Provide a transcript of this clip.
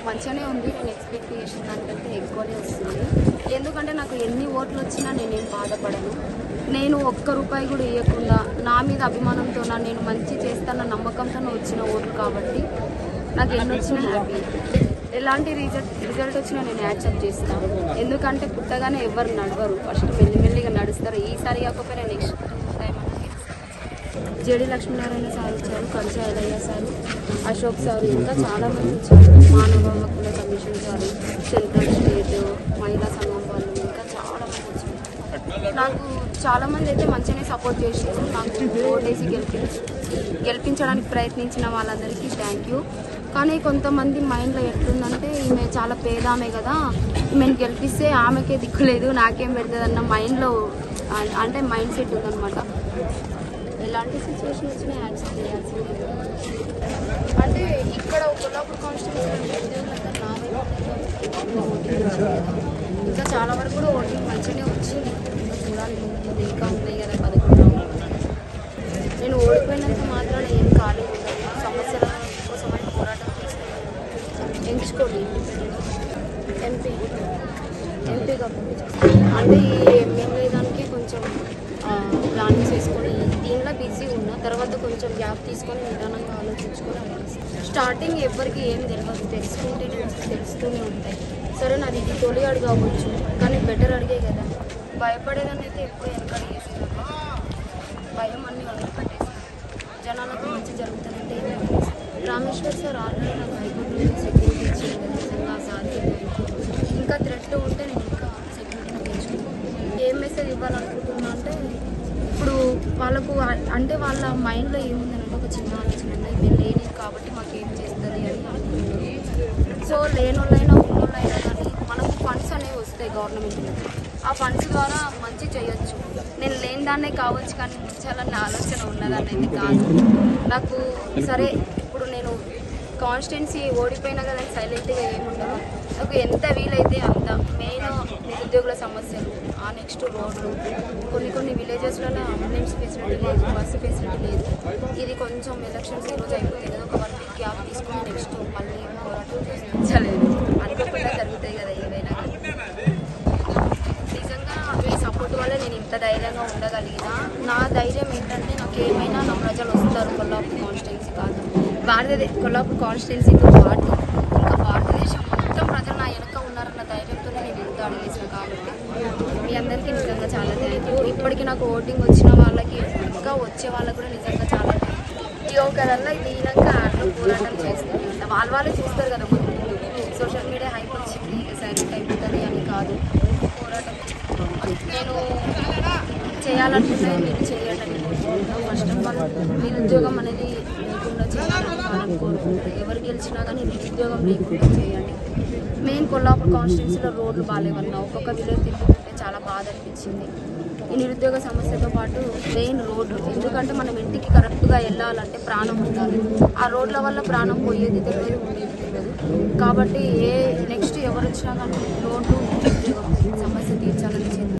మంచిగానే ఉంది నేను ఎక్స్పెక్ట్ చేసిన దానికంటే ఎక్కువనే వస్తుంది ఎందుకంటే నాకు ఎన్ని ఓట్లు వచ్చినా నేనేం బాధపడను నేను ఒక్క రూపాయి కూడా ఇవ్వకుండా నా మీద అభిమానంతో నేను మంచి చేస్తాన నమ్మకంతో వచ్చిన ఓట్లు కాబట్టి నాకు ఎన్ని వచ్చినా హ్యాపీ ఎలాంటి రిజల్ట్ రిజల్ట్ వచ్చినా నేను యాక్సెప్ట్ చేస్తాను ఎందుకంటే పుట్టగానే ఎవరు నడవరు ఫస్ట్ మెల్లిమెల్లిగా నడుస్తారు ఈసారి కాకపోయినా next time JD Lakshminarayana sir వచ్చారు కంచ ఎలయ్య సార్ అశోక్ సార్ ఇంకా చాలా మంది వచ్చారు మానవ హక్కుల కమిషన్ సార్ సెంట్రల్ స్టేట్ మహిళా సంఘం వాళ్ళు ఇంకా చాలా మంది వచ్చారు నాకు చాలా మంది అయితే మంచిగానే సపోర్ట్ చేసారు నాకు ఓటేసి గెలిపించి గెలిపించడానికి ప్రయత్నించిన వాళ్ళందరికీ థ్యాంక్ యూ కానీ కొంతమంది మైండ్లో ఎట్లుందంటే ఈమె చాలా పేదామే కదా ఈమెను గెలిపిస్తే ఆమెకే దిక్కులేదు నాకేం పెడుతుంది అన్న మైండ్లో అంటే మైండ్ సెట్ ఉందన్నమాట ఎలాంటి సిచ్యువేషన్ వచ్చినా యాక్సెప్ట్ చేయాల్సిందే అంటే ఇక్కడ కొల్లాపూర్ కాన్స్టిట్యూన్సీ ఇంకా చాలా వరకు కూడా ఓటింగ్ మంచిగానే వచ్చింది ఇంకా చూడాలి ముందు ఇంకా ఉన్నాయి కదా పదకొండు నేను ఓడిపోయినంత మాత్రాన ఏం కాలేదు సమస్యల కోసమని పోరాటం చేస్తాను ఎంచుకోండి ఎంపీ ఎంపీ కాబట్టి అంటే ఈ ఎమ్మెల్యే దానికి కొంచెం ప్లానింగ్ చేసుకొని దీనిలో బిజీ ఉన్నా తర్వాత కొంచెం గ్యాప్ తీసుకొని నిదానంగా ఆలోచించుకొని అడిగేస్తాను స్టార్టింగ్ ఎవరికి ఏం తెలియదు తెలుసుకుంటేనే వస్తే తెలుస్తూనే ఉంటాయి సరే నాది ఇది తొలి అడుగు అవ్వచ్చు కానీ బెటర్ అడిగే కదా భయపడేదాన్ని అయితే ఎప్పుడు వెనకడి చేస్తున్నాను భయం అన్ని వదిలిపెట్టేసి జనాలకు మంచి జరుగుతుందంటే ఏం లేదు. రామేశ్వర్ సార్ ఆల్రెడీ నాకు హైకోర్టు నుంచి సెక్యూరిటీ ఇచ్చింది కదా, నిజంగా ఆ సార్కి ఇంకా థ్రెట్లు ఉంటే నేను ఇంకా సెక్యూరిటీని పెంచుకుంటాను ఏం మెసేజ్ ఇవ్వాలనుకుంటున్నా అంటే ఇప్పుడు వాళ్ళకు అ- అంటే వాళ్ళ మైండ్లో ఏముందంటే ఒక చిన్న ఆలోచన ఉంది మేము లేనిది కాబట్టి మాకు ఏం చేస్తుంది అని సో లేనోళ్ళైనా ఉన్నోళ్ళైనా కానీ మనకు ఫండ్స్ అనేవి వస్తాయి గవర్నమెంట్ నుంచి ఆ ఫండ్స్ ద్వారా మంచి చేయొచ్చు నేను లేని దాన్నే కావచ్చు కానీ ముంచాలన్న ఆలోచన ఉన్నదాన్ని అయితే కాదు నాకు సరే ఇప్పుడు నేను కాన్స్టిట్యున్సీ ఓడిపోయినా కదా సైలెంట్గా ఏముండదు నాకు ఎంత వీలైతే అంత మెయిన్ నిరుద్యోగుల సమస్యలు ఆ నెక్స్ట్ రోడ్లు కొన్ని కొన్ని విలేజెస్లలో అంబులెన్స్ ఫెసిలిటీ లేదు బస్సు ఫెసిలిటీ లేదు ఇది కొంచెం ఎలక్షన్స్ ఈరోజు అయిపోతాయి కదా ఒక వన్ వీక్ గ్యాప్ తీసుకుని నెక్స్ట్ మళ్ళీ పోరాటం చేయించలేదు అనుకోకుండా జరుగుతాయి కదా ఏదైనా కానీ. నిజంగా మీ సపోర్ట్ వల్ల నేను ఇంత ధైర్యంగా ఉండగలిగిన నా ధైర్యం ఏంటంటే నాకు ఏమైనా నా ప్రజలు వస్తారు కొల్లాపూర్ కాన్స్టిట్యున్సీ కాదు భారతదేశ కొల్లాపూర్ కాన్స్టిట్యున్సీతో పాటు ఇంకా భారతదేశం మొత్తం ప్రజలు నా వెనక ఉన్నారన్న ధైర్యంతో నేను ఇంత అడిగేసిన కాబట్టి మీ అందరికీ నిజంగా చాలా థ్యాంక్ యూ ఇప్పటికీ నాకు ఓటింగ్ వచ్చిన వాళ్ళకి ఇంకా వచ్చే వాళ్ళకి కూడా నిజంగా చాలా ఈ ఒకరల్లా దీనంగా ఆటలు పోరాటం చేస్తారు వాళ్ళ వాళ్ళే చూస్తారు కదా ముందు సోషల్ మీడియా హైప్ వచ్చింది సైలెంట్ అయిపోతుంది అని కాదు పోరాటం నేను చేయాలనుకుంటే మీరు చేయండి ఫస్ట్ ఆఫ్ ఆల్ నిరుద్యోగం అనేది లేకుండా చేయాలని వాళ్ళని కోరుకుంటారు ఎవరు గెలిచినా కానీ నిరుద్యోగం లేకుండా చేయండి మెయిన్ కొల్లాపూర్ కాన్స్టిట్యున్సీలో రోడ్లు బాగాలేవన్నా ఒక్కొక్క విలేజ్ తిరుగుతుంటే చాలా బాధ అనిపించింది ఈ నిరుద్యోగ సమస్యతో పాటు మెయిన్ రోడ్లు ఎందుకంటే మనం ఇంటికి కరెక్ట్గా వెళ్ళాలంటే ప్రాణం ఉండాలి ఆ రోడ్ల వల్ల ప్రాణం పోయేది తెలియదు ఉండేది తెలియదు కాబట్టి ఏ నెక్స్ట్ ఎవరు వచ్చినా కానీ రోడ్లు నిరుద్యోగం సమస్య తీర్చాలని